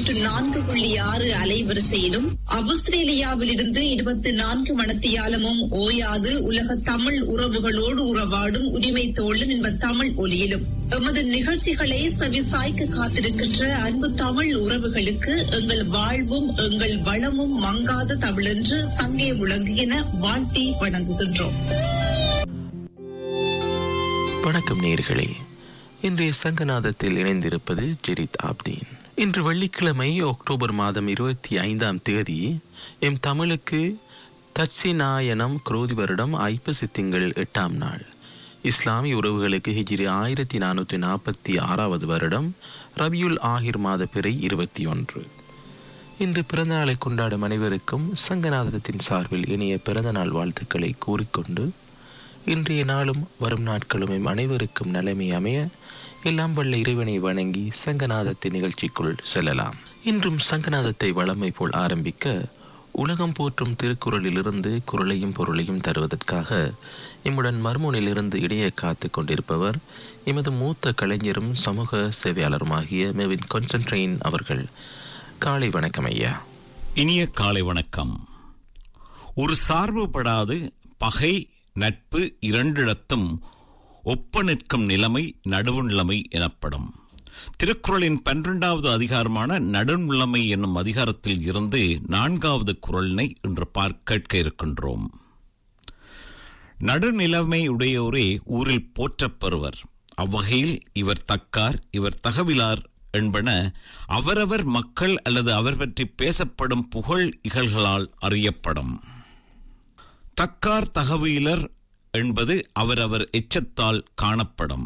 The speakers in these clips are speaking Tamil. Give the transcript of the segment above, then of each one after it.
தொன்னூற்று நான்கு புள்ளி ஆறு அலைவரிசையிலும் ஆஸ்திரேலியாவில் இருந்து இருபத்தி நான்கு மணத்தியாலமும் ஓயாது உலக தமிழ் உறவுகளோடு உறவாடும் உரிமை தோழன் என்ப தமிழ் ஒலியிலும் எமது நிகழ்ச்சிகளை செவிசாய்க்க காத்திருக்கின்ற அன்பு தமிழ் உறவுகளுக்கு எங்கள் வாழ்வும் எங்கள் வளமும் மங்காத தமிழென்று சங்கே விளங்குகின வாழ்த்தி வணங்குகின்றோம் வணக்கம் நேர்களே இன்றைய சங்கநாதத்தில் இணைந்திருப்பது ஜெரித் ஆப்தீன் இன்று வெள்ளிக்கிழமை அக்டோபர் மாதம் இருபத்தி ஐந்தாம் தேதி எம் தமிழுக்கு தட்சிணாயனம் குரோதி வருடம் ஐப்பசி திங்கள் எட்டாம் நாள் இஸ்லாமிய உறவுகளுக்கு ஹிஜ்ரி ஆயிரத்தி நானூற்றி நாற்பத்தி ஆறாவது வருடம் ரபியுல் ஆஹிர் மாத பிறை இருபத்தி ஒன்று இன்று பிறந்தநாளை கொண்டாடும் அனைவருக்கும் சங்கநாதத்தின் சார்பில் இனிய பிறந்தநாள் வாழ்த்துக்களை கூறிக்கொண்டு இன்றைய நாளும் வரும் நாட்களும் எம் அனைவருக்கும் நிலைமை அமைய எல்லாம் வல்ல இறைவனை வணங்கி சங்கநாதத்தின் நிகழ்ச்சிக்குள் செல்லலாம் இன்றும் சங்கநாதத்தை வளமை போல் ஆரம்பிக்க உலகம் போற்றும் திருக்குறளிலிருந்து குரலையும் பொருளையும் தருவதற்காக இம்முடன் மர்மூனிலிருந்து இடையே காத்து கொண்டிருப்பவர் எமது மூத்த கலைஞரும் சமூக சேவையாளருமாகிய மெவின் கொன்சன்ட்ரெயின் அவர்கள் காலை வணக்கம் ஐயா இனிய காலை வணக்கம் ஒரு சார்புபடாது பகை நட்பு இரண்டிடத்தும் ஒப்ப நிற்கும் நிலைமை நடுவுநிலைமை எனப்படும் திருக்குறளின் பன்னிரண்டாவது அதிகாரமான நடுநிலைமை என்னும் அதிகாரத்தில் இருந்து நான்காவது குரலினை இன்று பார்க்க கேட்க இருக்கின்றோம் நடுநிலைமை உடையோரே ஊரில் போற்றப்பெறுவர் அவ்வகையில் இவர் தக்கார் இவர் தகவிலார் என்பன அவரவர் மக்கள் அல்லது அவர் பற்றி பேசப்படும் புகழ் இகழ்களால் அறியப்படும் தக்கார் தகவலர் என்பது அவரவர் எச்சத்தால் காணப்படும்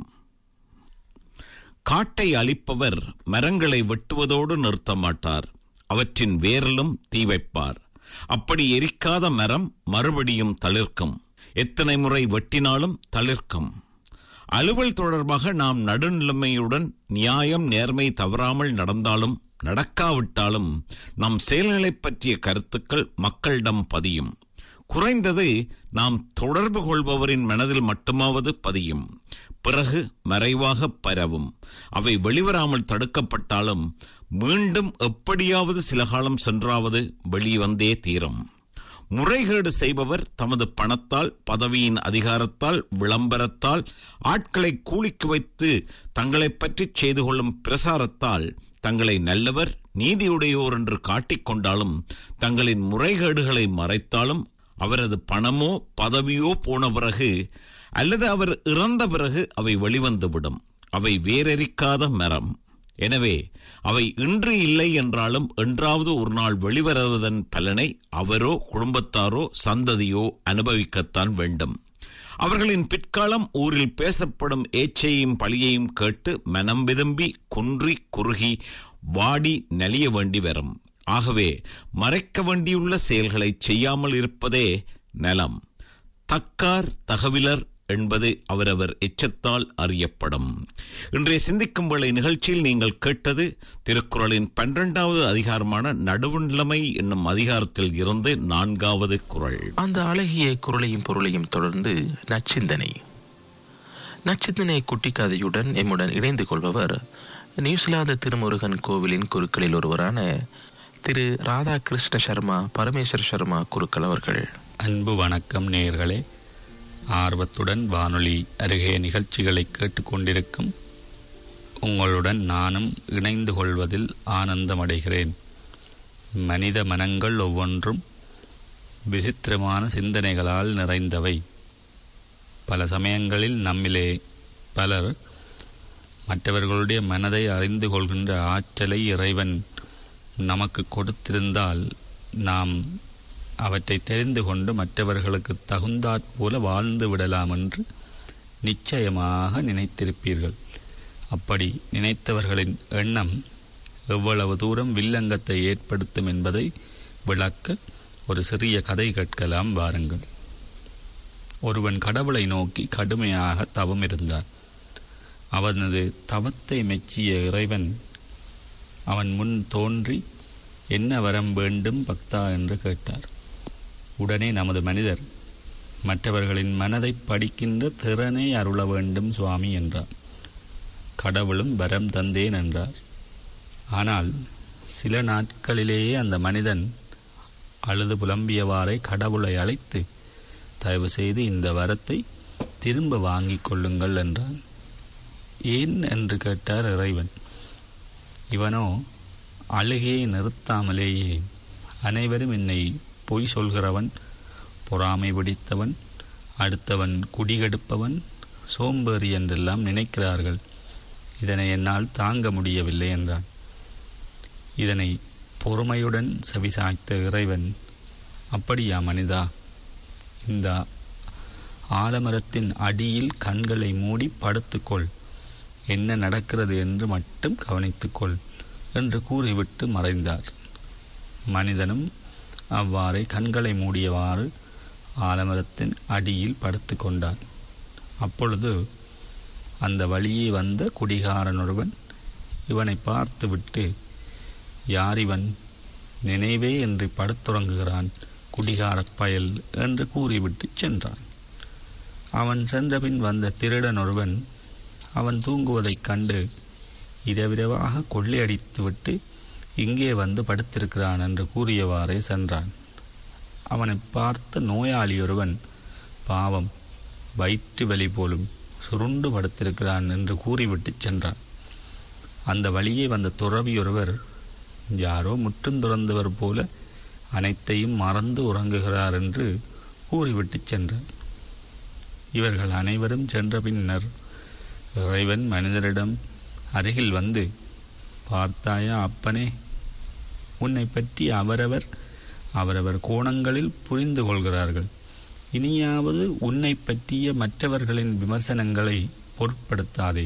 காட்டை அழிப்பவர் மரங்களை வெட்டுவதோடு நிறுத்த மாட்டார் அவற்றின் வேரிலும் தீ வைப்பார் அப்படி எரிக்காத மரம் மறுபடியும் தளிர்க்கும் எத்தனை முறை வெட்டினாலும் தளிர்க்கும் அலுவல் தொடர்பாக நாம் நடுநிலைமையுடன் நியாயம் நேர்மை தவறாமல் நடந்தாலும் நடக்காவிட்டாலும் நம் செயல்களைப் பற்றிய கருத்துக்கள் மக்களிடம் பதியும் குறைந்தது நாம் தொடர்பு கொள்பவரின் மனதில் மட்டுமாவது பதியும் பிறகு மறைவாக பரவும் அவை வெளிவராமல் தடுக்கப்பட்டாலும் மீண்டும் எப்படியாவது சில காலம் சென்றாவது வெளிவந்தே தீரும் முறைகேடு செய்பவர் தமது பணத்தால் பதவியின் அதிகாரத்தால் விளம்பரத்தால் ஆட்களை கூலிக்கு வைத்து தங்களை பற்றி செய்து கொள்ளும் பிரசாரத்தால் தங்களை நல்லவர் நீதியுடையோர் என்று காட்டிக்கொண்டாலும் தங்களின் முறைகேடுகளை மறைத்தாலும் அவரது பணமோ பதவியோ போன பிறகு அல்லது அவர் இறந்த பிறகு அவை வெளிவந்துவிடும் அவை வேரெரிக்காத மரம் எனவே அவை இன்று இல்லை என்றாலும் என்றாவது ஒரு நாள் வெளிவருவதன் பலனை அவரோ குடும்பத்தாரோ சந்ததியோ அனுபவிக்கத்தான் வேண்டும் அவர்களின் பிற்காலம் ஊரில் பேசப்படும் ஏச்சையும் பழியையும் கேட்டு மனம் விரும்பி குன்றி குறுகி வாடி நலிய வேண்டி வரும் ஆகவே மறைக்க வேண்டியுள்ள செயல்களை செய்யாமல் இருப்பதே நலம் தக்கார் தகவிலர் என்பது அவரவர் எச்சத்தால் அறியப்படும் இன்றைய சிந்திக்கும் வேளை நிகழ்ச்சியில் நீங்கள் கேட்டது திருக்குறளின் பன்னிரண்டாவது அதிகாரமான நடுவுநிலைமை என்னும் அதிகாரத்தில் இருந்து நான்காவது குறள் அந்த அழகிய குரலையும் பொருளையும் தொடர்ந்து நச்சிந்தனை நச்சிந்தனை குட்டிக்கதையுடன் எம்முடன் இணைந்து கொள்பவர் நியூசிலாந்து திருமுருகன் கோவிலின் குருக்களில் ஒருவரான திரு ராதாகிருஷ்ண சர்மா பரமேஸ்வர் சர்மா குருக்கள் அவர்கள் அன்பு வணக்கம் நேயர்களே ஆர்வத்துடன் வானொலி அருகே நிகழ்ச்சிகளை கேட்டுக்கொண்டிருக்கும் உங்களுடன் நானும் இணைந்து கொள்வதில் ஆனந்தமடைகிறேன் மனித மனங்கள் ஒவ்வொன்றும் விசித்திரமான சிந்தனைகளால் நிறைந்தவை பல சமயங்களில் நம்மிலே பலர் மற்றவர்களுடைய மனதை அறிந்து கொள்கின்ற ஆற்றலை இறைவன் நமக்கு கொடுத்திருந்தால் நாம் அவற்றை தெரிந்து கொண்டு மற்றவர்களுக்கு தகுந்தாற் போல வாழ்ந்து விடலாம் என்று நிச்சயமாக நினைத்திருப்பீர்கள் அப்படி நினைத்தவர்களின் எண்ணம் எவ்வளவு தூரம் வில்லங்கத்தை ஏற்படுத்தும் என்பதை விளக்க ஒரு சிறிய கதை கேட்கலாம் வாருங்கள் ஒருவன் கடவுளை நோக்கி கடுமையாக தவம் இருந்தான் அவனது தவத்தை மெச்சிய இறைவன் அவன் முன் தோன்றி என்ன வரம் வேண்டும் பக்தா என்று கேட்டார் உடனே நமது மனிதர் மற்றவர்களின் மனதை படிக்கின்ற திறனை அருள வேண்டும் சுவாமி என்றார் கடவுளும் வரம் தந்தேன் என்றார் ஆனால் சில நாட்களிலேயே அந்த மனிதன் அழுது புலம்பியவாறே கடவுளை அழைத்து தயவு செய்து இந்த வரத்தை திரும்ப வாங்கிக் கொள்ளுங்கள் என்றான் ஏன் என்று கேட்டார் இறைவன் இவனோ அழுகையை நிறுத்தாமலேயே அனைவரும் என்னை பொய் சொல்கிறவன் பொறாமை பிடித்தவன் அடுத்தவன் குடிகெடுப்பவன் சோம்பேறி என்றெல்லாம் நினைக்கிறார்கள் இதனை என்னால் தாங்க முடியவில்லை என்றான் இதனை பொறுமையுடன் செவிசாய்த்த இறைவன் அப்படியா மனிதா இந்த ஆலமரத்தின் அடியில் கண்களை மூடி படுத்துக்கொள் என்ன நடக்கிறது என்று மட்டும் கவனித்துக்கொள் என்று கூறிவிட்டு மறைந்தார் மனிதனும் அவ்வாறே கண்களை மூடியவாறு ஆலமரத்தின் அடியில் படுத்து கொண்டான் அப்பொழுது அந்த வழியே வந்த குடிகாரன் ஒருவன் இவனை பார்த்துவிட்டு யார் இவன் நினைவே என்று படுத்துறங்குகிறான் குடிகாரப் பயல் என்று கூறிவிட்டு சென்றான் அவன் சென்றபின் வந்த திருடன் ஒருவன் அவன் தூங்குவதைக் கண்டு இரவிரவாக கொள்ளையடித்துவிட்டு இங்கே வந்து படுத்திருக்கிறான் என்று கூறியவாறே சென்றான் அவனை பார்த்த நோயாளி ஒருவன் பாவம் வயிற்று வலி போலும் சுருண்டு படுத்திருக்கிறான் என்று கூறிவிட்டு சென்றான் அந்த வழியே வந்த துறவியொருவர் யாரோ முற்றும் துறந்தவர் போல அனைத்தையும் மறந்து உறங்குகிறார் என்று கூறிவிட்டு சென்றார் இவர்கள் அனைவரும் சென்ற பின்னர் இறைவன் மனிதரிடம் அருகில் வந்து பார்த்தாயா அப்பனே உன்னை பற்றி அவரவர் அவரவர் கோணங்களில் புரிந்து கொள்கிறார்கள் இனியாவது உன்னை பற்றிய மற்றவர்களின் விமர்சனங்களை பொருட்படுத்தாதே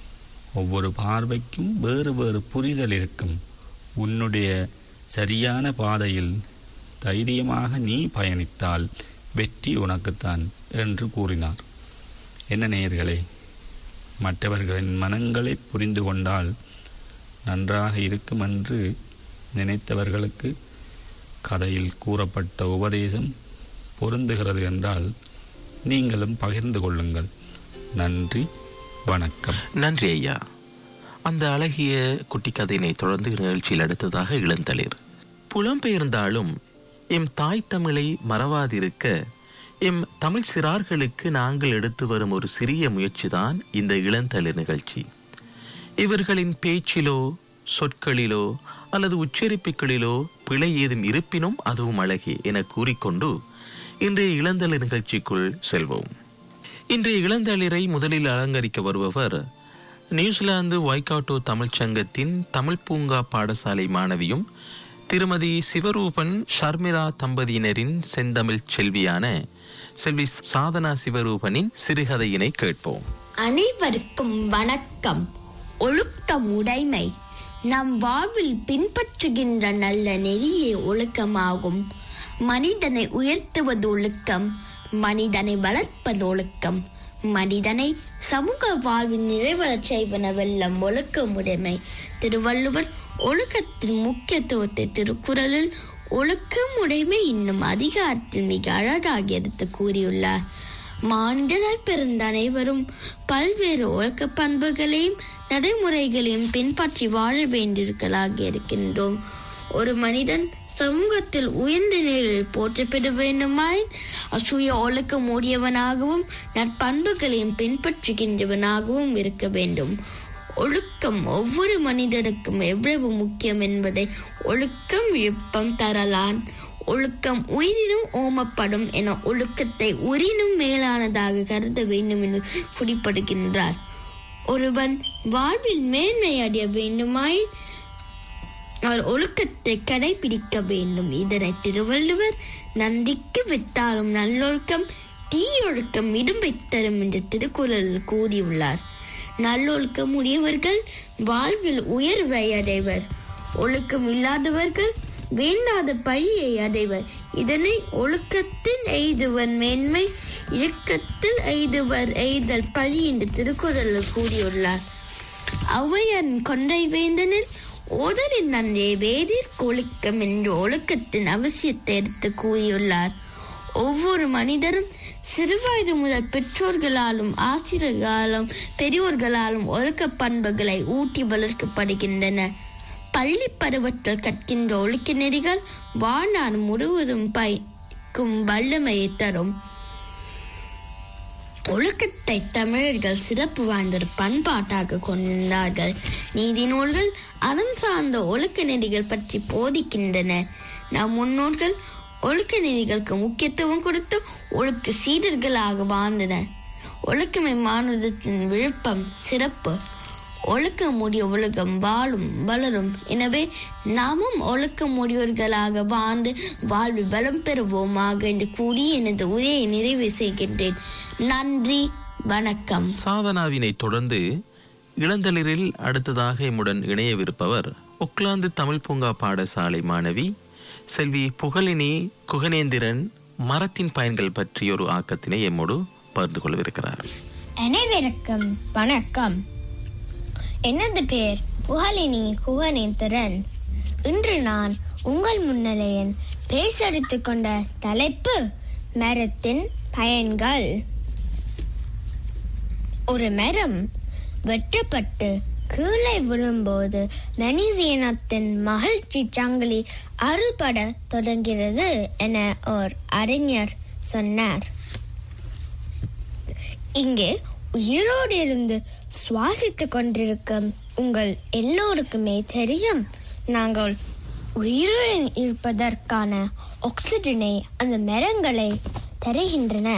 ஒவ்வொரு பார்வைக்கும் வேறு வேறு புரிதல் இருக்கும் உன்னுடைய சரியான பாதையில் தைரியமாக நீ பயணித்தால் வெற்றி உனக்குத்தான் என்று கூறினார் என்ன நேயர்களே மற்றவர்களின் மனங்களை புரிந்து கொண்டால் நன்றாக இருக்கும் என்று நினைத்தவர்களுக்கு கதையில் கூறப்பட்ட உபதேசம் பொருந்துகிறது என்றால் நீங்களும் பகிர்ந்து கொள்ளுங்கள் நன்றி வணக்கம் நன்றி ஐயா அந்த அழகிய குட்டி கதையினை தொடர்ந்து நிகழ்ச்சியில் அடுத்ததாக இளந்தளிர் புலம்பெயர்ந்தாலும் எம் தாய் தமிழை மறவாதிருக்க எம் தமிழ் சிறார்களுக்கு நாங்கள் எடுத்து வரும் ஒரு சிறிய முயற்சிதான் இந்த இளந்தளிர் நிகழ்ச்சி இவர்களின் பேச்சிலோ சொற்களிலோ அல்லது உச்சரிப்புகளிலோ பிழை ஏதும் இருப்பினும் அதுவும் அழகே என கூறிக்கொண்டு இன்றைய இளந்தளிர் நிகழ்ச்சிக்குள் செல்வோம் இன்றைய இளந்தளிரை முதலில் அலங்கரிக்க வருபவர் நியூசிலாந்து வைகாட்டோ தமிழ்ச் சங்கத்தின் தமிழ் பூங்கா பாடசாலை மாணவியும் திருமதி சிவரூபன் ஷர்மிளா தம்பதியினரின் செந்தமிழ் செல்வியான செல்வி சாதனா சிவரூபனின் சிறுகதையினை கேட்போம் அனைவருக்கும் வணக்கம் ஒழுக்கம் உடைமை நம் வாழ்வில் பின்பற்றுகின்ற நல்ல நெறியே ஒழுக்கமாகும் மனிதனை உயர்த்துவது ஒழுக்கம் மனிதனை வளர்ப்பது ஒழுக்கம் மனிதனை சமூக வாழ்வில் நிறைவரச் செய்வனவெல்லாம் ஒழுக்கம் உடைமை திருவள்ளுவர் ஒழுக்கத்தின் முக்கியத்துவத்தை திருக்குறளில் ஒழுக்கம் உடைமை இன்னும் அதிகாரத்தில் மிக அழகாக எடுத்து கூறியுள்ளார் மானிடனாய் பிறந்த அனைவரும் பல்வேறு ஒழுக்க பண்புகளையும் நடைமுறைகளையும் பின்பற்றி வாழ வேண்டியிருக்கலாக இருக்கின்றோம் ஒரு மனிதன் சமூகத்தில் உயர்ந்த நிலையில் போற்றப்பட வேண்டுமாய் அசூய ஒழுக்கம் உடையவனாகவும் நற்பண்புகளையும் பின்பற்றுகின்றவனாகவும் இருக்க வேண்டும் ஒழுக்கம் ஒவ்வொரு மனிதனுக்கும் எவ்வளவு முக்கியம் என்பதை ஒழுக்கம் விழுப்பம் தரலான் ஒழுக்கம் உயிரினும் ஓமப்படும் என ஒழுக்கத்தை உயிரினும் மேலானதாக கருத வேண்டும் என்று குறிப்பிடுகின்றார் ஒருவன் வாழ்வில் மேன்மை அடைய வேண்டுமாய் அவர் ஒழுக்கத்தை கடைபிடிக்க வேண்டும் இதனை திருவள்ளுவர் நன்றிக்கு வித்தாலும் நல்லொழுக்கம் தீயொழுக்கம் இடும்பை தரும் என்று திருக்குறளில் கூறியுள்ளார் நல்லொழுக்கம் உடையவர்கள் வாழ்வில் உயர்வை அடைவர் ஒழுக்கம் இல்லாதவர்கள் வேண்டாத பழியை அடைவர் இதனை ஒழுக்கத்தில் எய்துவர் மேன்மை இழுக்கத்தில் எய்துவர் எய்தல் பழி என்று திருக்குறளில் கூறியுள்ளார் ஔவையார் கொன்றை வேந்தனில் ஓதலின் நன்றே வேதிர் ஒழுக்கம் என்று ஒழுக்கத்தின் அவசியத்தை எடுத்து கூறியுள்ளார் ஒவ்வொரு மனிதரும் சிறுவயது முதல் பெற்றோர்களாலும் ஆசிரியர்களாலும் பெரியோர்களாலும் ஒழுக்க பண்புகளை ஊட்டி வளர்க்கப்படுகின்றன பள்ளி பருவத்தில் கற்கின்ற ஒழுக்க நெறிகள் வாழ்நாள் முழுவதும் பயக்கும் வல்லமையை தரும் ஒழுக்கத்தை தமிழர்கள் சிறப்பு வாய்ந்த ஒரு பண்பாட்டாக கொண்டார்கள் நீதி நூல்கள் அறம் சார்ந்த ஒழுக்க நெறிகள் பற்றி போதிக்கின்றன நம் முன்னோர்கள் ஒழுக்க நெறிகளுக்கு முக்கியத்துவம் கொடுத்து ஒழுக்க சீடர்களாக வாழ்ந்தனர் ஒழுக்கமே மானுடத்தின் விழுப்பம் சிறப்பு ஒழுக்கமுடைய உலகம் வாழும் வளரும் எனவே நாமும் ஒழுக்கமுடையோர்களாக வாழ்ந்து வாழ்வு வளம் பெறுவோமாக என்று கூறி எனது உரையை நிறைவு செய்கின்றேன் நன்றி வணக்கம் சாதனாவினை தொடர்ந்து இளந்தளிரில் அடுத்ததாக எம்முடன் இணையவிருப்பவர் ஒக்லாந்து தமிழ் பூங்கா பாடசாலை மாணவி செல்வி புகழினி குகனேந்திரன் மரத்தின் பயன்கள் பற்றிய ஒரு ஆக்கத்தினை எம்மோடு பகிர்ந்து கொள்ளவிருக்கிறார் அனைவருக்கும் வணக்கம் எனது பெயர் புகழினி குகனேந்திரன் இன்று நான் உங்கள் முன்னிலையில் பேச எடுத்துக்கொண்ட தலைப்பு மரத்தின் பயன்கள் ஒரு மரம் வெட்டப்பட்டு கீழே விழும்போது மனித இனத்தின் மகிழ்ச்சி சங்கிலி அறுபட தொடங்கிறது என ஒரு அறிஞர் சொன்னார் இங்கே உயிரோடு இருந்து சுவாசித்துக் கொண்டிருக்கும் உங்கள் எல்லோருக்குமே தெரியும் நாங்கள் உயிருடன் இருப்பதற்கான ஆக்சிஜனை அந்த மரங்களை தருகின்றன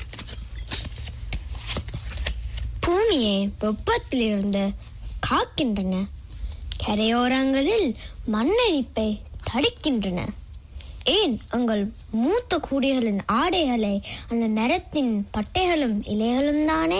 பூமியை வெப்பத்திலிருந்து காக்கின்றன கரையோரங்களில் மண்ணரிப்பை தடுக்கின்றன ஏன் உங்கள் மூத்த கூடிகளின் ஆடைகளை அந்த மரத்தின் பட்டைகளும் இலைகளும் தானே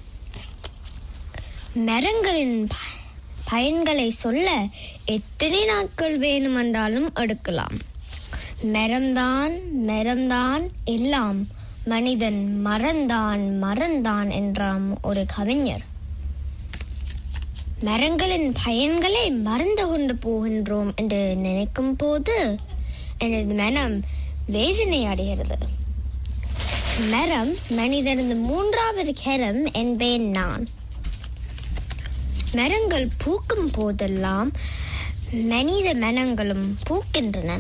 மரங்களின் ப- பயன்களை சொல்ல எத்தனை நாட்கள் வேணுமென்றாலும் எடுக்கலாம் மரம்தான் மரம்தான் எல்லாம் மனிதன் மறந்தான் மறந்தான் என்றாம் ஒரு கவிஞர் மரங்களின் பயன்களை மறந்து கொண்டு போகின்றோம் என்று நினைக்கும் போது எனது மனம் வேதனை அடைகிறது மரம் மனிதனது மூன்றாவது கரம் என்பேன் நான் மரங்கள் பூக்கும் போதெல்லாம் மனித மனங்களும் பூக்கின்றன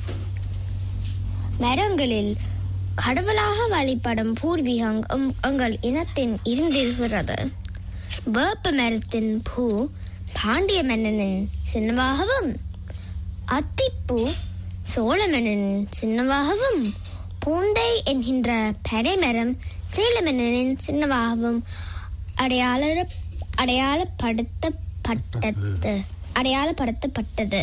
மரங்களில் கடவுளாக வழிபடும் பூர்வீகம் எம்- எங்கள் இனத்தின் இருந்திருக்கிறது வேப்ப மரத்தின் பூ பாண்டிய மன்னனின் சின்னமாகவும் அத்திப்பூ சோழ மன்னனின் சின்னமாகவும் பூந்தை என்கின்ற பனைமரம் சேல மன்னனின் சின்னமாகவும் அடையாள அடையாளப்படுத்தப்பட்டது அடையாளப்படுத்தப்பட்டது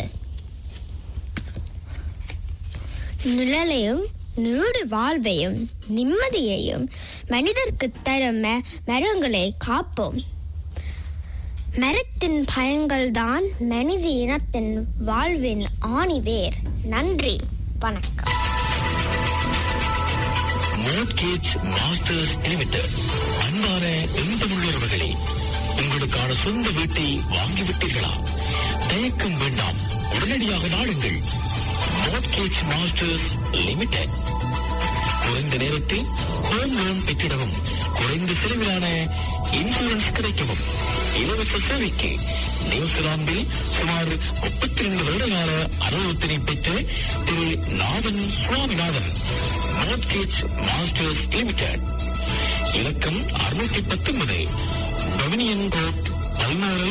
நிழலையும் நீடு வாழ்வையும் நிம்மதியையும் மனிதர்க்கு தரும் ம- மரங்களை காப்போம் மரத்தின் பயன்கள் தான் மனித இனத்தின் வாழ்வின் ஆணிவேர் நன்றி வணக்கம் மோட்கேஜ் மாஸ்டர்ஸ் லிமிடெட் அன்பான எந்தமுள்ளவர்களே உங்களுக்கான சொந்த வீட்டை வாங்கிவிட்டீர்களா தயக்கம் வேண்டாம் உடனடியாக நாடுங்கள் மோட்கேஜ் மாஸ்டர்ஸ் லிமிடெட் குறைந்த நேரத்தில் ஹோம் லோன் பெற்றிடவும் குறைந்த செலவிலான இன்சூரன்ஸ் கிடைக்கவும் இலவச சேவைக்கு நியூசிலாந்தில் சுமார் முப்பத்தி ரெண்டு வருடகால அனுபவத்தினை பெற்ற திரு Nathan Swaminathan mortgage masters limited இலக்கம் அறுநூற்றி பத்தொன்பது டொமினியன் ரோட் பல்மோரை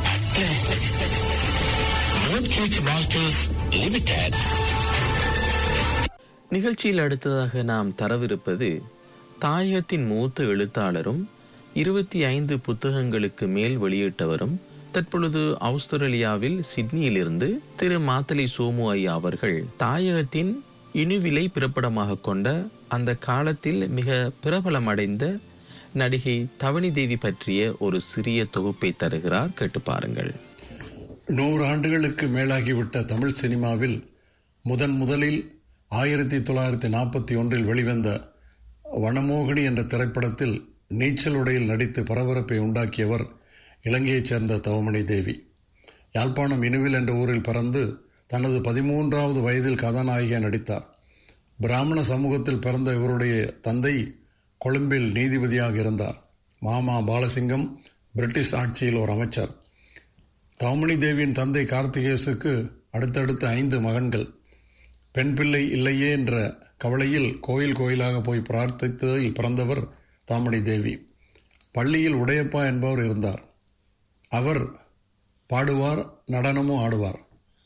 மோட்கேஜ் மாஸ்டர்ஸ் லிமிடெட் நிகழ்ச்சியில் அடுத்ததாக நாம் தரவிருப்பது தாயகத்தின் மூத்த எழுத்தாளரும் இருபத்தி ஐந்து புத்தகங்களுக்கு மேல் வெளியிட்டவரும் தற்பொழுது ஆஸ்திரேலியாவில் சிட்னியிலிருந்து திரு மாத்தலை சோமு ஐயா அவர்கள் தாயகத்தின் இணுவிலை பிறப்பிடமாக கொண்ட அந்த காலத்தில் மிக பிரபலமடைந்த நடிகை தவணி தேவி பற்றிய ஒரு சிறிய தொகுப்பை தருகிறார் கேட்டு பாருங்கள் நூறு ஆண்டுகளுக்கு மேலாகிவிட்ட தமிழ் சினிமாவில் முதன் முதலில் ஆயிரத்தி தொள்ளாயிரத்தி நாற்பத்தி ஒன்றில் வெளிவந்த வனமோகினி என்ற திரைப்படத்தில் நீச்சல் உடையில் நடித்து பரபரப்பை உண்டாக்கியவர் இலங்கையைச் சேர்ந்த தவமணி தேவி யாழ்ப்பாணம் இனுவில் என்ற ஊரில் பிறந்து தனது பதிமூன்றாவது வயதில் கதாநாயகியாக நடித்தார் பிராமண சமூகத்தில் பிறந்த இவருடைய தந்தை கொழும்பில் நீதிபதியாக இருந்தார் மாமா பாலசிங்கம் பிரிட்டிஷ் ஆட்சியில் ஒரு அமைச்சர் தவமணி தேவியின் தந்தை கார்த்திகேசுக்கு அடுத்தடுத்து ஐந்து மகன்கள் பெண் பிள்ளை இல்லையே என்ற கவலையில் கோயில் கோயிலாக போய் பிரார்த்தித்ததில் பிறந்தவர் தாமணி தேவி பள்ளியில் உடையப்பா என்பவர் இருந்தார் அவர் பாடுவார் நடனமும் ஆடுவார்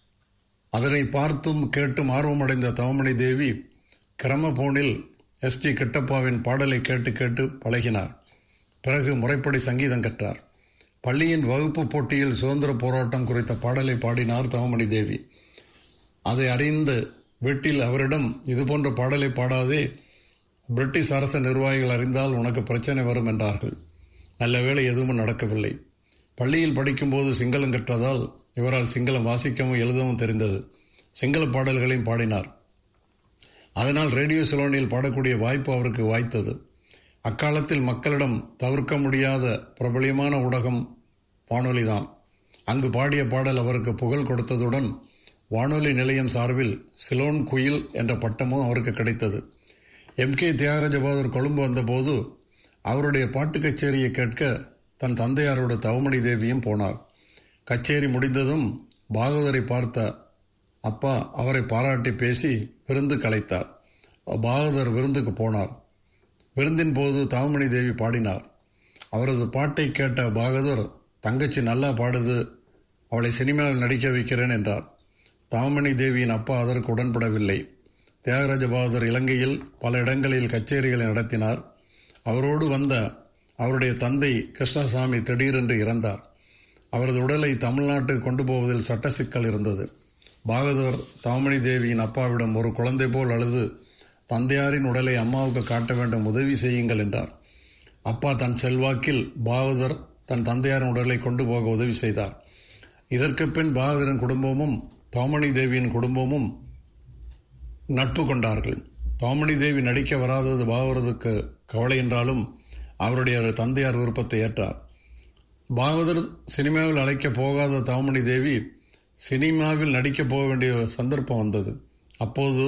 அதனை பார்த்தும் கேட்டும் ஆர்வமடைந்த தவமணி தேவி கிரமபோனில் எஸ் டி கிட்டப்பாவின் பாடலை கேட்டு கேட்டு பழகினார் பிறகு முறைப்படி சங்கீதம் கற்றார் பள்ளியின் வகுப்பு போட்டியில் சுதந்திர போராட்டம் குறித்த பாடலை பாடினார் தவமணி தேவி அதை அறிந்து வீட்டில் அவரிடம் இதுபோன்ற பாடலை பாடாதே பிரிட்டிஷ் அரச நிர்வாகிகள் அறிந்தால் உனக்கு பிரச்சனை வரும் என்றார்கள் நல்ல வேளை எதுவும் நடக்கவில்லை பள்ளியில் படிக்கும்போது சிங்களம் கற்றதால் இவரால் சிங்களம் வாசிக்கவும் எழுதவும் தெரிந்தது சிங்கள பாடல்களையும் பாடினார் அதனால் ரேடியோ சிலோனியில் பாடக்கூடிய வாய்ப்பு அவருக்கு வாய்த்தது அக்காலத்தில் மக்களிடம் தவிர்க்க முடியாத பிரபலியமான ஊடகம் வானொலிதான் அங்கு பாடிய பாடல் அவருக்கு புகழ் கொடுத்ததுடன் வானொலி நிலையம் சார்பில் சிலோன் குயில் என்ற பட்டமும் அவருக்கு கிடைத்தது எம் கே தியாகராஜ பகதூர் கொழும்பு வந்தபோது அவருடைய பாட்டு கச்சேரியை கேட்க தன் தந்தையாரோட தவமணி தேவியும் போனார் கச்சேரி முடிந்ததும் பாகவதரை பார்த்த அப்பா அவரை பாராட்டி பேசி விருந்து கலைத்தார் பாகவதர் விருந்துக்கு போனார் விருந்தின் போது தவமணி தேவி பாடினார் அவரது பாட்டை கேட்ட பாகதூர் தங்கச்சி நல்லா பாடுது அவளை சினிமாவில் நடிக்க வைக்கிறேன் என்றார் தாமணி தேவியின் அப்பா அதற்கு உடன்படவில்லை தியாகராஜ பகதூர் இலங்கையில் பல இடங்களில் கச்சேரிகளை நடத்தினார் அவரோடு வந்த அவருடைய தந்தை கிருஷ்ணசாமி திடீரென்று இறந்தார் அவரது உடலை தமிழ்நாட்டுக்கு கொண்டு போவதில் சட்ட சிக்கல் இருந்தது பாகதூர் தாமணி தேவியின் அப்பாவிடம் ஒரு குழந்தை போல் அழுது தந்தையாரின் உடலை அம்மாவுக்கு காட்ட வேண்டும் உதவி செய்யுங்கள் என்றார் அப்பா தன் செல்வாக்கில் பாகதூர் தன் தந்தையாரின் உடலை கொண்டு போக உதவி செய்தார் இதற்கு பின் பாகதரின் குடும்பமும் தாமணி தேவியின் குடும்பமும் நட்பு கொண்டார்கள் தாமணி தேவி நடிக்க வராதது பாகவதற்கு கவலை என்றாலும் அவருடைய தந்தையார் விருப்பத்தை ஏற்றார் பாகவதர் சினிமாவில் அழைக்க போகாத தாமணி தேவி சினிமாவில் நடிக்க போக வேண்டிய சந்தர்ப்பம் வந்தது அப்போது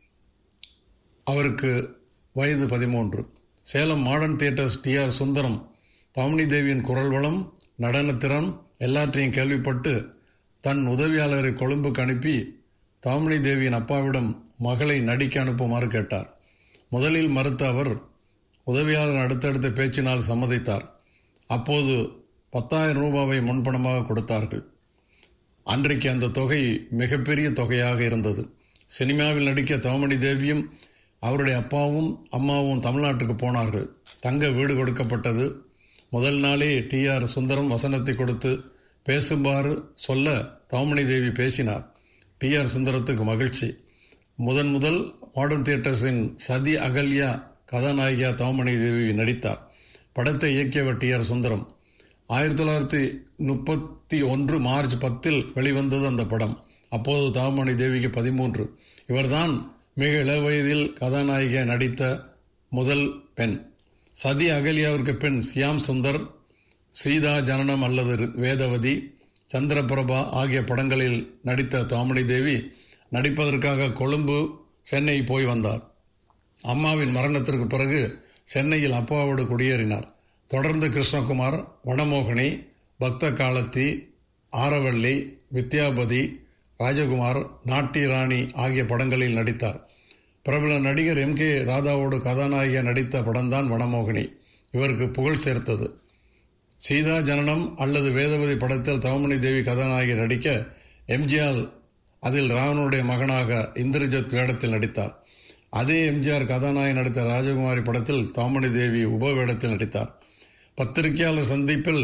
அவருக்கு வயது பதிமூன்று Salem modern theatres T R Sundaram Damini தேவியின் குரல் வளம் நடனத்திறன் எல்லாற்றையும் கேள்விப்பட்டு தன் உதவியாளரை கொழும்புக்கு அனுப்பி தாமினி தேவியின் அப்பாவிடம் மகளை நடிக்க அனுப்புமாறு கேட்டார் முதலில் மறுத்த அவர் உதவியாளர் அடுத்தடுத்த பேச்சினால் சம்மதித்தார் அப்போது பத்தாயிரம் ரூபாவை முன்பணமாக கொடுத்தார்கள் அன்றைக்கு அந்த தொகை மிகப்பெரிய தொகையாக இருந்தது சினிமாவில் நடிக்க தவமணி தேவியும் அவருடைய அப்பாவும் அம்மாவும் தமிழ்நாட்டுக்கு போனார்கள் தங்க வீடு கொடுக்கப்பட்டது முதல் நாளே டி ஆர் சுந்தரம் வசனத்தை கொடுத்து பேசுமாறு சொல்ல தவமணி தேவி பேசினார் டி ஆர் சுந்தரத்துக்கு மகிழ்ச்சி முதன் முதல் மாடர்ன் தியேட்டர்ஸின் சதி அகல்யா கதாநாயகியா தவமணி தேவி நடித்தார் படத்தை இயக்கியவர் டி ஆர் சுந்தரம் ஆயிரத்தி தொள்ளாயிரத்தி முப்பத்தி ஒன்று மார்ச் பத்தில் வெளிவந்தது அந்த படம் அப்போது தாமணி தேவிக்கு பதிமூன்று இவர்தான் மிக இளவயதில் கதாநாயகியை நடித்த முதல் பெண் சதி அகலியாவிற்கு பெண் சியாம் சுந்தர் சீதா ஜனனம் அல்லது வேதவதி சந்திரபிரபா ஆகிய படங்களில் நடித்த தாமணி தேவி நடிப்பதற்காக கொழும்பு சென்னை போய் வந்தார் அம்மாவின் மரணத்திற்கு பிறகு சென்னையில் அப்பாவோடு குடியேறினார் தொடர்ந்து கிருஷ்ணகுமார் வனமோகினி பக்த காலத்தி ஆரவள்ளி வித்யாபதி ராஜகுமார் நாட்டி ராணி ஆகிய படங்களில் நடித்தார் பிரபல நடிகர் எம் கே ராதாவோடு கதாநாயகியாக நடித்த படம்தான் வனமோகினி இவருக்கு புகழ் சேர்த்தது சீதா ஜனனம் அல்லது வேதவதி படத்தில் தவமணி தேவி கதாநாயகி நடிக்க எம்ஜிஆர் அதில் ராவனுடைய மகனாக இந்திரஜித் வேடத்தில் நடித்தார் அதே எம்ஜிஆர் கதாநாயகி நடித்த ராஜகுமாரி படத்தில் தாமணி தேவி உப வேடத்தில் நடித்தார் பத்திரிகையாளர் சந்திப்பில்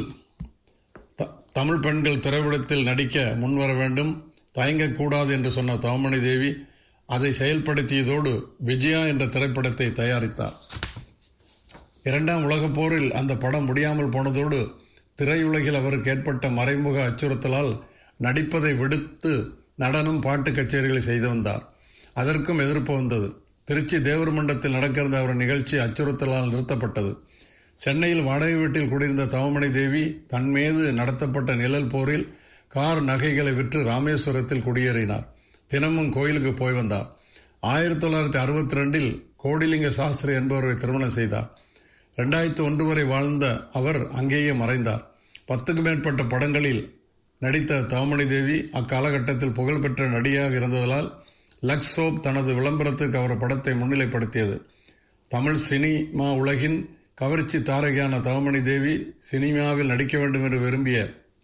தமிழ் பெண்கள் திரைப்படத்தில் நடிக்க முன்வர வேண்டும் தயங்கக்கூடாது என்று சொன்ன தாமணி தேவி அதை செயல்படுத்தியதோடு விஜயா என்ற திரைப்படத்தை தயாரித்தார் இரண்டாம் உலகப் போரில் அந்த படம் முடியாமல் போனதோடு திரையுலகில் அவருக்கு ஏற்பட்ட மறைமுக அச்சுறுத்தலால் நடிப்பதை விடுத்து நடனம் பாட்டு கச்சேரிகளை செய்து வந்தார் அதற்கும் எதிர்ப்பு வந்தது திருச்சி தேவர் மண்டத்தில் நடக்கிற அவர் நிகழ்ச்சி அச்சுறுத்தலால் நிறுத்தப்பட்டது சென்னையில் வாடகை வீட்டில் குடியிருந்த தவமணி தேவி தன் மீது நடத்தப்பட்ட நிழல் போரில் கார் நகைகளை விற்று ராமேஸ்வரத்தில் குடியேறினார் தினமும் கோயிலுக்கு போய் வந்தார் ஆயிரத்தி தொள்ளாயிரத்தி அறுபத்தி ரெண்டில் கோடிலிங்க சாஸ்திரி என்பவரை திருமணம் செய்தார் ரெண்டாயிரத்தி ஒன்று வரை வாழ்ந்த அவர் அங்கேயே மறைந்தார் பத்துக்கு மேற்பட்ட படங்களில் நடித்த தவமணி தேவி அக்காலகட்டத்தில் புகழ்பெற்ற நடிகையாக இருந்ததால் லக்ஸ் சோப் தனது விளம்பரத்துக்கு அவர் படத்தை முன்னிலைப்படுத்தியது தமிழ் சினிமா உலகின் கவர்ச்சி தாரகையான தவமணி தேவி சினிமாவில் நடிக்க வேண்டும் என்று விரும்பிய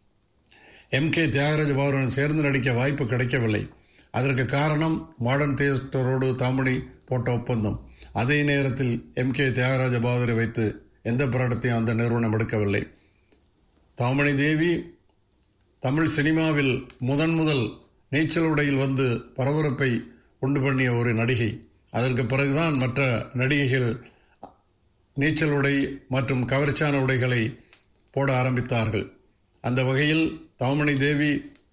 எம் கே தியாகராஜ பாபுடன் சேர்ந்து நடிக்க வாய்ப்பு கிடைக்கவில்லை அதற்கு காரணம் மாடர்ன் தியேட்டரோடு தாமணி போட்ட ஒப்பந்தம் அதே நேரத்தில் எம் கே தியாகராஜ பாதரை வைத்து எந்த படத்தையும் அந்த நிறுவனம் எடுக்கவில்லை தாமணி தேவி தமிழ் சினிமாவில் முதன் முதல் நீச்சல் உடையில் வந்து பரபரப்பை உண்டு பண்ணிய ஒரு நடிகை அதற்கு பிறகுதான் மற்ற நடிகைகள் நீச்சல் உடை மற்றும் கவர்ச்சியான உடைகளை போட ஆரம்பித்தார்கள் அந்த வகையில் தவமணி தேவி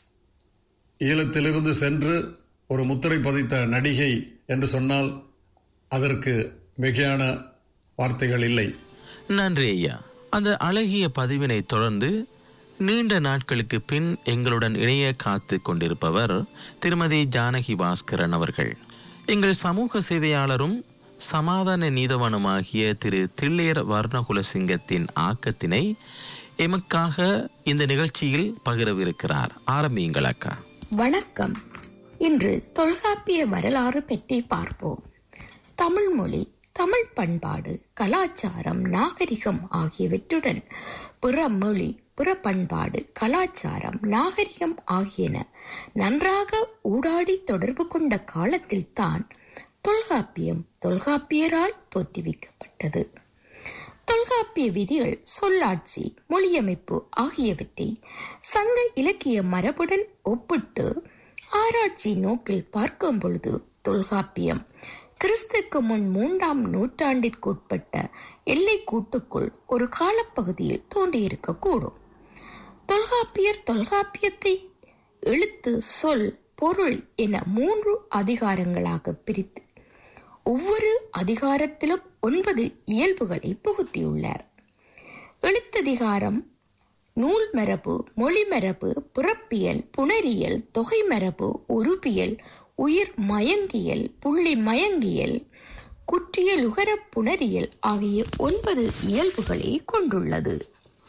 ஈழத்திலிருந்து சென்று ஒரு முத்திரை பதித்த நடிகை என்று சொன்னால் அதற்கு மிகையான வார்த்தைகள் இல்லை நன்றி ஐயா அந்த அழகிய பதிவினை தொடர்ந்து நீண்ட நாட்களுக்கு பின் எங்களுடன் இணைய காத்து கொண்டிருப்பவர் திருமதி ஜானகி பாஸ்கரன் அவர்கள் எங்கள் சமூக சேவையாளரும் சமாதான நீதவனுமாகிய திரு தில்லையர் வர்ணகுலசிங்கத்தின் ஆக்கத்தினை எமக்காக இந்த நிகழ்ச்சியில் பகிரவிருக்கிறார் ஆரம்பியுங்கள் அக்கா வணக்கம் இன்று தொல்காப்பிய வரலாறு பற்றி பார்ப்போம் தமிழ் மொழி தமிழ் பண்பாடு கலாச்சாரம் நாகரிகம் ஆகியவற்றுடன் பிற மொழி பிற பண்பாடு கலாச்சாரம் நாகரிகம் ஆகியன நன்றாக ஊடாடி தொடர்பு கொண்ட காலத்தில்தான் தொல்காப்பியம் தொல்காப்பியரால் தோற்றுவிக்கப்பட்டது தொல்காப்பிய விதிகள் சொல்லாட்சி மொழியமைப்பு ஆகியவற்றை சங்க இலக்கிய மரபுடன் ஒப்பிட்டு ஆராய்ச்சி நோக்கில் பார்க்கும் பொழுது தொல்காப்பியம் கிறிஸ்துக்கு முன் மூன்றாம் நூற்றாண்டிற்குட்பட்ட எல்லை கூட்டுக்குள் ஒரு காலப்பகுதியில் தோன்றியிருக்க கூடும் தொல்காப்பியர் தொல்காப்பியத்தை எழுத்து சொல் பொருள் என மூன்று அதிகாரங்களாக பிரித்து ஒவ்வொரு அதிகாரத்திலும் ஒன்பது இயல்புகளை புகுத்தியுள்ளார் எழுத்ததிகாரம் நூல் மரபு மொழி மரபு பிறப்பியல் புணரியல் தொகை மரபு ஒருபியல் உயிர் மயங்கியல் புள்ளி மயங்கியல் குற்றியல் உகர புணரியல் ஆகிய ஒன்பது இயல்புகளை கொண்டுள்ளது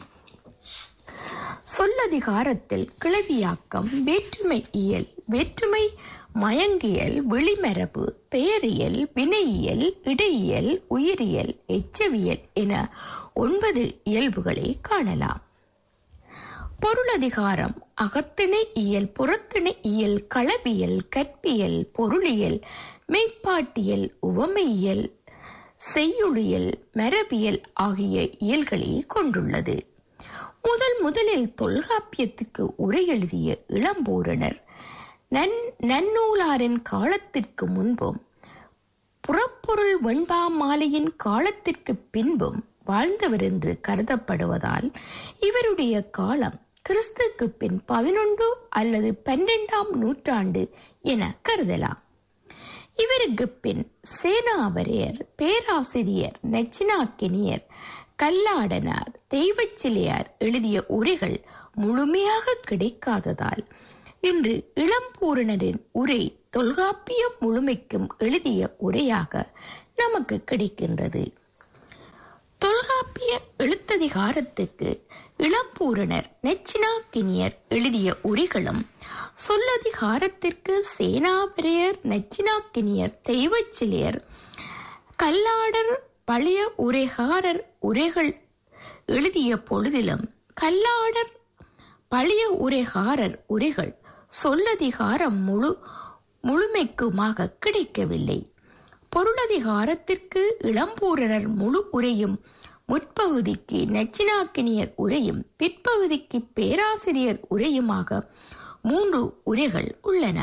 சொல்லதிகாரத்தில் கிளவியாக்கம் வேற்றுமை இயல் வேற்றுமை மயங்கியல் வெளிமரபு பெயரியல் வினையியல் இடையியல் உயிரியல் எச்சவியல் என ஒன்பது இயல்புகளை காணலாம் பொருளதிகாரம் அகத்திணை இயல் புறத்திணை இயல் களவியல் கற்பியல் பொருளியல் மெய்ப்பாட்டியல் உவமையியல் செய்யுளியல் மரபியல் ஆகிய இயல்களை கொண்டுள்ளது முதல் முதலில் தொல்காப்பியத்துக்கு உரை எழுதிய இளம்பூரணர் நன் நன்னூலாரின் காலத்திற்கு முன்பும் புறப்பொருள் வெண்பா மாலையின் காலத்திற்கு பின்பும் வாழ்ந்தவர் என்று கருதப்படுவதால் இவருடைய காலம் கிறிஸ்துக்கு பின் பதினொன்று அல்லது பன்னிரெண்டாம் நூற்றாண்டு என கருதலாம் இவருக்கு பின் சேனாவரையர் பேராசிரியர் நச்சினாக்கினியர் கல்லாடனார் தெய்வச்சிலையார் எழுதிய உரைகள் முழுமையாக கிடைக்காததால் இன்று இளம்பூரணரின் உரை தொல்காப்பியம் முழுமைக்கும் எழுதிய உரையாக நமக்கு கிடைக்கின்றது தொல்காப்பிய எழுத்ததிகாரத்துக்கு இளம்பூரணர் நெச்சினாக்கினியர் எழுதிய உரைகளும் சொல்லதிகாரத்திற்கு சேனாபரையர் நச்சினாக்கினியர் தெய்வச்சிலையர் கல்லாடர் பழைய உரைகாரர் உரைகள் எழுதிய பொழுதிலும் கல்லாடர் பழைய உரைகாரர் உரைகள் சொல்லதிகாரம் முழு முழுமைக்குமாக கிடைக்கவில்லை பொருளதிகாரத்திற்கு இளம்பூரணர் முழு உரையும் முற்பகுதிக்கு நச்சினாக்கினியர் உரையும் பிற்பகுதிக்கு பேராசிரியர் உரையுமாக மூன்று உரைகள் உள்ளன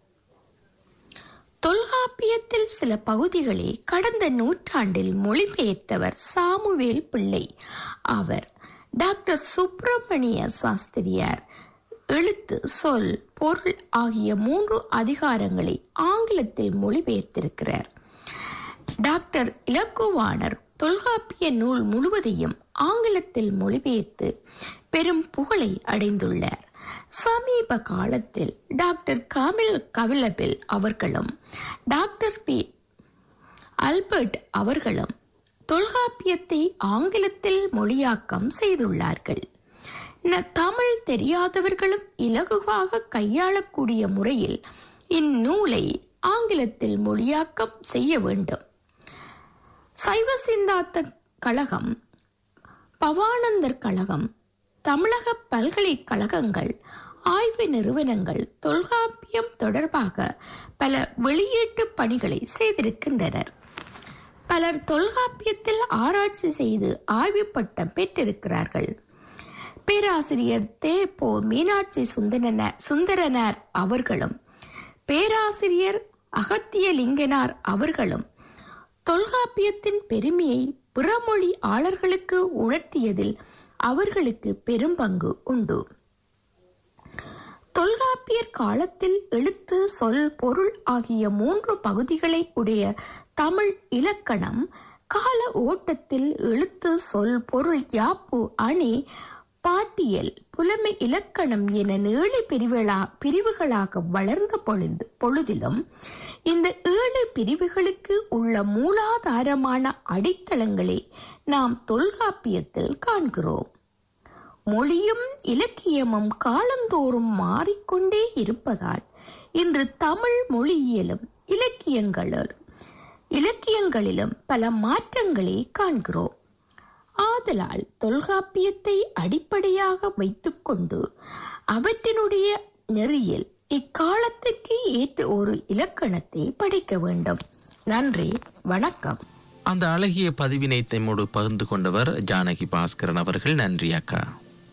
தொல்காப்பியத்தில் சில பகுதிகளை கடந்த நூற்றாண்டில் மொழிபெயர்த்தவர் சாமுவேல் பிள்ளை அவர் டாக்டர் சுப்பிரமணிய சாஸ்திரியார் எழுத்து சொல் பொருள் ஆகிய மூன்று அதிகாரங்களை ஆங்கிலத்தில் மொழிபெயர்த்திருக்கிறார் டாக்டர் இலக்குவாணர் தொல்காப்பிய நூல் முழுவதையும் ஆங்கிலத்தில் மொழிபெயர்த்து பெரும் புகழை அடைந்துள்ளார் சமீப காலத்தில் டாக்டர் காமில் கபிலபில் அவர்களும் டாக்டர் பி அல்பர்ட் அவர்களும் தொல்காப்பியத்தை ஆங்கிலத்தில் மொழியாக்கம் செய்துள்ளார்கள் ந- தமிழ் தெரியாதவர்களும் இலகுவாக கையாளக்கூடிய முறையில் இந்நூலை ஆங்கிலத்தில் மொழியாக்கம் செய்ய வேண்டும் சைவ சிந்தாந்த கழகம் பவானந்தர் கழகம் தமிழக பல்கலைக்கழகங்கள் ஆய்வு நிறுவனங்கள் தொல்காப்பியம் தொடர்பாக பல வெளியீட்டு பணிகளை செய்திருக்கின்றனர் பலர் தொல்காப்பியத்தில் ஆராய்ச்சி செய்து ஆய்வு பட்டம் பெற்றிருக்கிறார்கள் பேராசிரியர் தே போ மீனாட்சி சுந்தரன சுந்தரனார் அவர்களும் பேராசிரியர் அகத்தியலிங்கனார் அவர்களும் தொல்காப்பியத்தின் பெருமையை பிறமொழி ஆளர்களுக்கு உணர்த்தியதில் அவர்களுக்கு பெரும்பங்கு உண்டு தொல்காப்பியர் காலத்தில் எழுத்து சொல் பொருள் ஆகிய மூன்று பகுதிகளை உடைய தமிழ் இலக்கணம் கால ஓட்டத்தில் எழுத்து சொல் பொருள் யாப்பு அணி பாட்டியல் புலமை இலக்கணம் என ஏழு பிரிவுகளா பிரிவுகளாக வளர்ந்த பொழுது பொழுதிலும் இந்த ஏழு பிரிவுகளுக்கு உள்ள மூலாதாரமான அடித்தளங்களை நாம் தொல்காப்பியத்தில் காண்கிறோம் மொழியும் இலக்கியமும் காலந்தோறும் மாறிக்கொண்டே இருப்பதால் இன்று தமிழ் மொழியியலும் இலக்கியங்களிலும் இலக்கியங்களிலும் பல மாற்றங்களை காண்கிறோம் ஆதலால் தொல்காப்பியத்தை அடிப்படையாக வைத்துக்கொண்டு அவற்றினுடைய நெறியில் இக்காலத்திற்கு ஏற்ற ஒரு இலக்கணத்தை படிக்க வேண்டும் நன்றி வணக்கம் அந்த அழகிய பதிவினை தெம்மோடு பகிர்ந்து கொண்டவர் ஜானகி பாஸ்கரன் அவர்கள் நன்றி அக்கா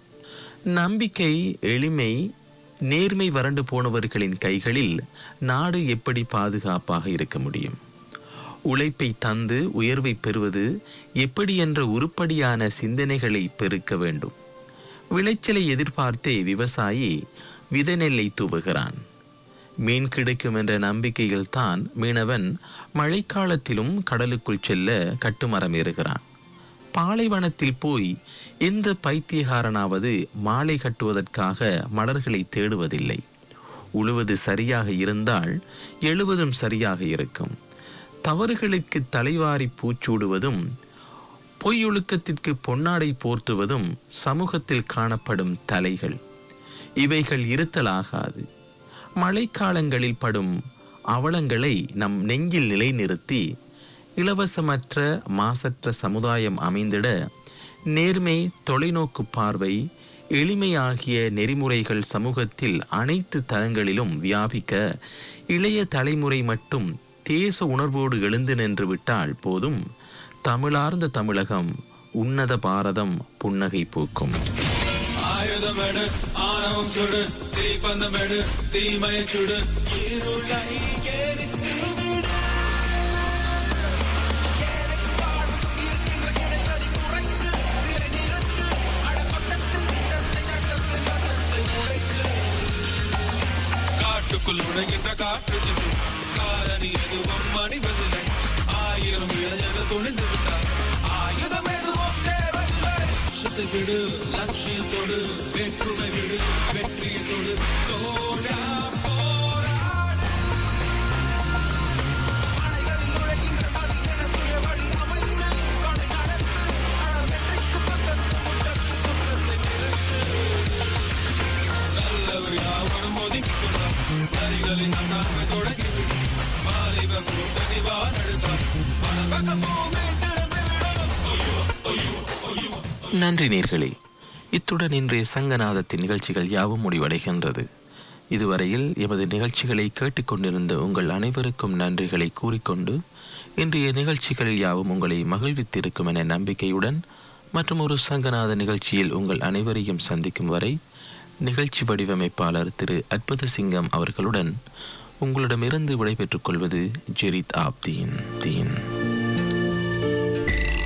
நம்பிக்கை எளிமை நேர்மை வறண்டு போனவர்களின் கைகளில் நாடு எப்படி பாதுகாப்பாக இருக்க முடியும் உழைப்பை தந்து உயர்வை பெறுவது எப்படி என்ற உருப்படியான சிந்தனைகளை பெருக்க வேண்டும் விளைச்சலை எதிர்பார்த்தே விவசாயி விதை நெல்லை தூவுகிறான் மீன் கிடைக்கும் என்ற நம்பிக்கையில் தான் மீனவன் மழைக்காலத்திலும் கடலுக்குள் செல்ல கட்டுமரம் ஏறுகிறான் பாலைவனத்தில் போய் எந்த பைத்தியகாரனாவது மாலை கட்டுவதற்காக மலர்களை தேடுவதில்லை உழுவது சரியாக இருந்தால் எழுவதும் சரியாக இருக்கும் தவறுகளுக்கு தலைவாரி பூச்சூடுவதும் பொய்யொழுக்கத்திற்கு பொன்னாடை போர்த்துவதும் சமூகத்தில் காணப்படும் தலைகள் இவைகள் இருத்தலாகாது மழைக்காலங்களில் படும் அவலங்களை நம் நெஞ்சில் நிலைநிறுத்தி இலவசமற்ற மாசற்ற சமுதாயம் அமைந்திட நேர்மை தொலைநோக்கு பார்வை எளிமை ஆகிய நெறிமுறைகள் சமூகத்தில் அனைத்து தளங்களிலும் வியாபிக்க இளைய தலைமுறை மட்டும் தேச உணர்வோடு எழுந்து நின்று விட்டால் போதும் தமிழார்ந்த தமிழகம் உன்னத பாரதம் புன்னகை பூக்கும் ஆயுதமெடு ஆணவம் சுடு தீப்பந்தமெடு தீமையை சுடு இருளை எரித்து விடு. எனக்கு வாழ்வுக்கும் இருக்கின்ற கிடைத்ததை குறைத்து, நிலை நிறுத்து, அடக்கொட்டத்தின் திட்டத்தை, அட்டத்தின் அட்டத்தை உடைத்து. காட்டுக்குள் நுழைகின்ற காற்று திட்டு காலனி எதுவும் அணிவதில்லை ஆயிரம் இளைஞர்கள் துணிந்து விட்டார் ஆயுதம் எதுவும் தேவையில்லை லட்சத்தை விடு லட்சியத்தோடு வேற்றுமை விடு வெற்றியத்தோடு தோழா போராடு அலைகளில் நுழைகின்ற நதி என சுய வழி அமைத்து கொடை நடத்து அழ வெற்றிக்கு பக்கத்து முட்டத்து சுற்றத்தை நிறுத்து நல்லவர் யாவரும் ஒதுக்கிக்கொண்டார் நரிகளின் அண்ணாமை தொடங்கிவிடும் வாலிப கூட்டணி வாழெடுத்தார் மனப்பக்க பூமி திரும்பிவிடும் ஐயோ ஐயோ ஐயோ நன்றி நேர்களே இத்துடன் இன்றைய சங்கநாதத்தின் நிகழ்ச்சிகள் யாவும் முடிவடைகின்றது இதுவரையில் எமது நிகழ்ச்சிகளை கேட்டுக்கொண்டிருந்த உங்கள் அனைவருக்கும் நன்றிகளை கூறிக்கொண்டு இன்றைய நிகழ்ச்சிகளில் யாவும் உங்களை மகிழ்வித்திருக்கும் என நம்பிக்கையுடன் மற்றும் ஒரு சங்கநாத நிகழ்ச்சியில் உங்கள் அனைவரையும் சந்திக்கும் வரை நிகழ்ச்சி வடிவமைப்பாளர் திரு அற்புத சிங்கம் அவர்களுடன் உங்களிடமிருந்து விடைபெற்றுக் கொள்வது ஜெரித் ஆப்தீன் தீன்